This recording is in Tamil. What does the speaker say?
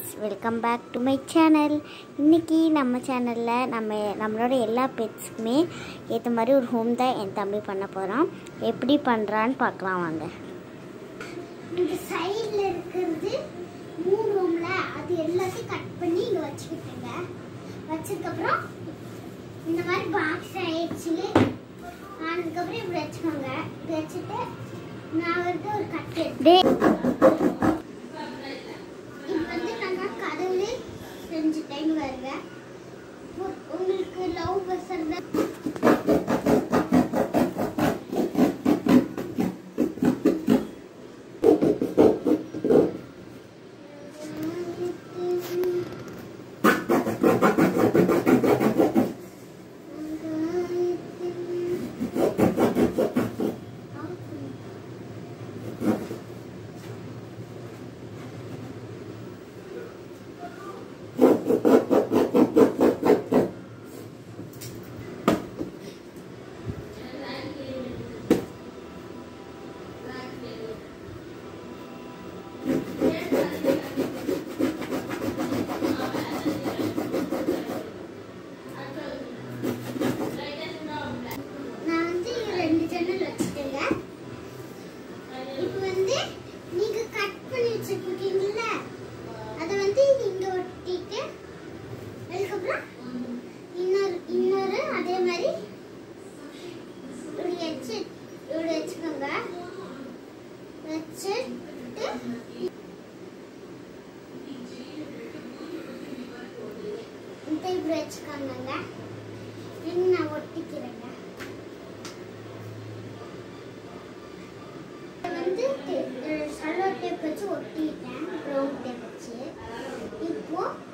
friends welcome back to my channel இன்றைக்கி நம்ம சேனலில் நம்ம நம்மளோட எல்லா பெட்ஸுக்குமே ஏற்ற மாதிரி ஒரு ஹோம் தான் என் தம்பி பண்ண போகிறான் எப்படி பண்ணுறான்னு பார்க்கலாம் வாங்க இந்த சைடில் இருக்கிறது மூணு ரூம்ல அது எல்லாத்தையும் கட் பண்ணி இங்கே வச்சுக்கிட்டுங்க வச்சதுக்கப்புறம் இந்த மாதிரி பாக்ஸ் ஆயிடுச்சு ஆனதுக்கப்புறம் இப்படி வச்சுக்கோங்க இப்படி வச்சுட்டு நான் வந்து ஒரு கட்டு டே இப்போ வந்து நாங்கள் கதவுல செஞ்சுட்டேங்க வருங்க உ- உங்களுக்கு லவ் பசங்க நான் வந்து இங்க ரெண்டு ஜன்னல் வச்சுட்டேங்க இப்போ வந்து நீங்க கட் பண்ணி வச்சிருக்கீங்கல்ல அதை வந்து இங்க ஒட்டிட்டு அதுக்கப்புறம் இன்னொரு இன்னொரு அதே மாதிரி இப்படி வச்சு இப்படி வச்சுக்கோங்க வச்சுட்டு இந்த இப்படி வச்சுக்கோங்க இன்னும் நான் ஒட்டிக்கிறேங்க இதை வந்து சலோ டேப் வச்சு ஒட்டிட்டேன் ப்ரௌன் டேப் வச்சு இப்போ